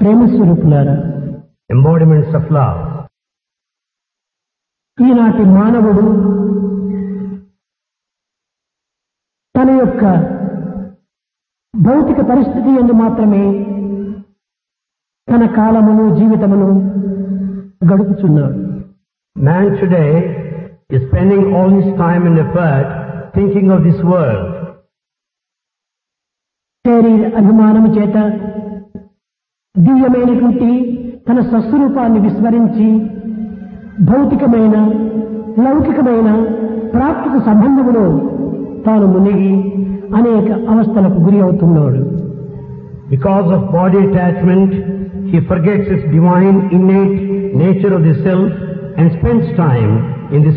ప్రేమ స్వరూపులారా embodiments of love. ఈనాటి మానవుడు తన యొక్క భౌతిక పరిస్థితి ఎందు మాత్రమే తన కాలమును జీవితమును గడుపుచున్నాడు Man today is spending all his time and effort thinking of this world. శరీర అభిమానము చేత దివ్యమైనటువంటి తన స్వస్వరూపాన్ని విస్మరించి భౌతికమైన లౌకికమైన ప్రాప్తిక సంబంధములో తాను మునిగి అనేక అవస్థలకు గురి అవుతున్నాడు Because of body attachment, he forgets his divine innate nature of the self and spends time in this